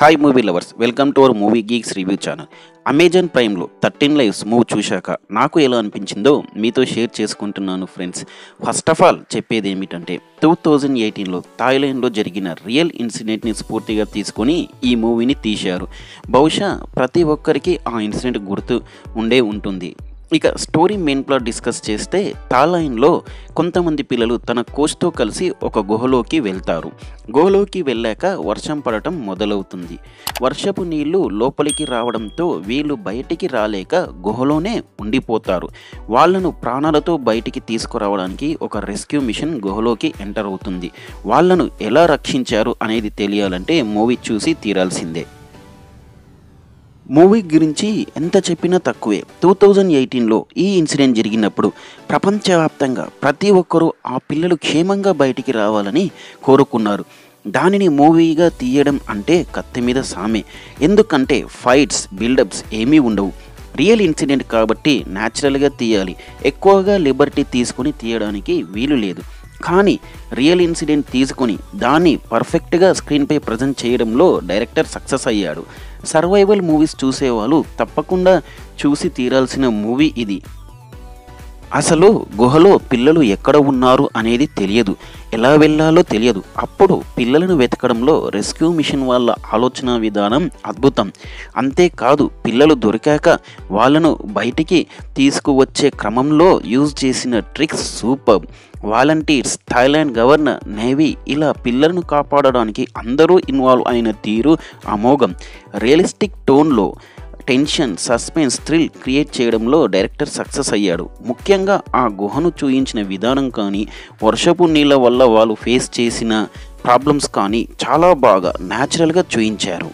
hi movie lovers welcome to our movie geeks review channel Amazon ప్రైమ్లో thirteen lives movie చూశాక నాకు ఎలా అనిపించిందో మీతో షేర్ చేసుకుంటున్నాను ఫ్రెండ్స్ ఫస్ట్ ఆఫ్ ఆల్ చెప్పేది ఏమిటంటే టూ థౌజండ్ ఎయిటీన్లో థాయిలాండ్లో జరిగిన రియల్ ఇన్సిడెంట్ని స్ఫూర్తిగా తీసుకొని ఈ మూవీని తీశారు బహుశా ప్రతి ఒక్కరికి ఆ ఇన్సిడెంట్ గుర్తు ఉండే ఉంటుంది ఇక స్టోరీ మెయిన్ ప్లాట్ డిస్కస్ చేస్తే తాలైన్లో కొంతమంది పిల్లలు తన కోచ్తో కలిసి ఒక గుహలోకి వెళ్తారు గుహలోకి వెళ్ళాక వర్షం పడటం మొదలవుతుంది వర్షపు నీళ్లు లోపలికి రావడంతో వీళ్ళు బయటికి రాలేక గుహలోనే ఉండిపోతారు వాళ్ళను ప్రాణాలతో బయటికి తీసుకురావడానికి ఒక రెస్క్యూ మిషన్ గుహలోకి ఎంటర్ అవుతుంది వాళ్ళను ఎలా రక్షించారు అనేది తెలియాలంటే మూవీ చూసి తీరాల్సిందే మూవీ గురించి ఎంత చెప్పినా తక్కువే టూ థౌజండ్ ఎయిటీన్లో ఈ ఇన్సిడెంట్ జరిగినప్పుడు ప్రపంచవ్యాప్తంగా ప్రతి ఒక్కరూ ఆ పిల్లలు క్షేమంగా బయటికి రావాలని కోరుకున్నారు దానిని మూవీగా తీయడం అంటే కత్తి మీద సామే ఎందుకంటే ఫైట్స్ బిల్డప్స్ ఏమీ ఉండవు రియల్ ఇన్సిడెంట్ కాబట్టి న్యాచురల్గా తీయాలి ఎక్కువగా లిబర్టీ తీసుకొని తీయడానికి వీలు లేదు కానీ రియల్ ఇన్సిడెంట్ తీసుకొని దాన్ని పర్ఫెక్ట్గా స్క్రీన్పై ప్రజెంట్ చేయడంలో డైరెక్టర్ సక్సెస్ అయ్యాడు సర్వైవల్ మూవీస్ చూసేవాళ్ళు తప్పకుండా చూసి తీరాల్సిన మూవీ ఇది అసలు గుహలో పిల్లలు ఎక్కడ ఉన్నారు అనేది తెలియదు ఎలా వెళ్ళాలో తెలియదు అప్పుడు పిల్లలను వెతకడంలో రెస్క్యూ మిషన్ వాళ్ళ ఆలోచన విధానం అద్భుతం అంతేకాదు పిల్లలు దొరికాక వాళ్ళను బయటికి తీసుకువచ్చే క్రమంలో యూజ్ చేసిన tricks super volunteers Thailand governor navy ఇలా పిల్లలను కాపాడడానికి అందరూ ఇన్వాల్వ్ అయిన తీరు అమోఘం రియలిస్టిక్ టోన్లో టెన్షన్ సస్పెన్స్ థ్రిల్ క్రియేట్ చేయడంలో డైరెక్టర్ సక్సెస్ అయ్యాడు ముఖ్యంగా ఆ గుహను చూయించిన విధానం కానీ వర్షపు నీళ్ళ వల్ల వాళ్ళు ఫేస్ చేసిన ప్రాబ్లమ్స్ కానీ చాలా బాగా న్యాచురల్గా చూయించారు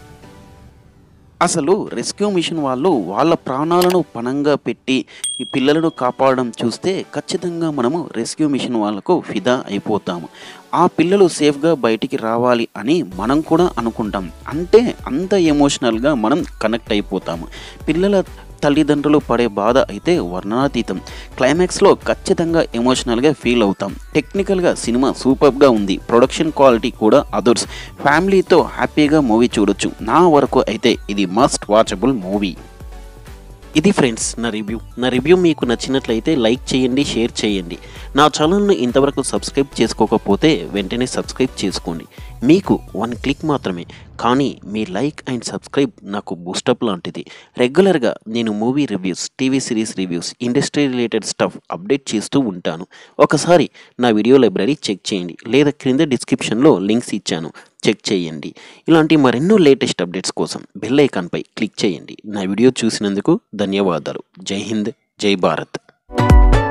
అసలు రెస్క్యూ మిషన్ వాళ్ళు వాళ్ళ ప్రాణాలను పణంగా పెట్టి ఈ పిల్లలను కాపాడడం చూస్తే ఖచ్చితంగా మనము రెస్క్యూ మిషన్ వాళ్ళకు ఫిదా అయిపోతాము ఆ పిల్లలు సేఫ్గా బయటికి రావాలి అని మనం కూడా అనుకుంటాం అంటే అంత ఎమోషనల్గా మనం కనెక్ట్ అయిపోతాము పిల్లల తల్లిదండ్రులు పడే బాధ అయితే వర్ణనాతీతం క్లైమాక్స్లో ఖచ్చితంగా ఎమోషనల్గా ఫీల్ అవుతాం టెక్నికల్గా సినిమా సూపర్గా ఉంది ప్రొడక్షన్ క్వాలిటీ కూడా అదర్స్ ఫ్యామిలీతో హ్యాపీగా మూవీ చూడొచ్చు నా వరకు అయితే ఇది మస్ట్ వాచబుల్ మూవీ ఇది ఫ్రెండ్స్ నా రివ్యూ నా రివ్యూ మీకు నచ్చినట్లయితే లైక్ చేయండి షేర్ చేయండి నా ఛానల్ను ఇంతవరకు సబ్స్క్రైబ్ చేసుకోకపోతే వెంటనే సబ్స్క్రైబ్ చేసుకోండి మీకు వన్ క్లిక్ మాత్రమే కానీ మీ లైక్ అండ్ సబ్స్క్రైబ్ నాకు బూస్టప్ లాంటిది రెగ్యులర్గా నేను movie reviews TV series reviews industry related stuff update చేస్తూ ఉంటాను ఒకసారి నా వీడియో లైబ్రరీ చెక్ చేయండి లేదా క్రింద డిస్క్రిప్షన్లో లింక్స్ ఇచ్చాను చెక్ చేయండి ఇలాంటి మరెన్నో లేటెస్ట్ అప్డేట్స్ కోసం బెల్ ఐకాన్పై క్లిక్ చేయండి నా వీడియో చూసినందుకు ధన్యవాదాలు జై హింద్ జై భారత్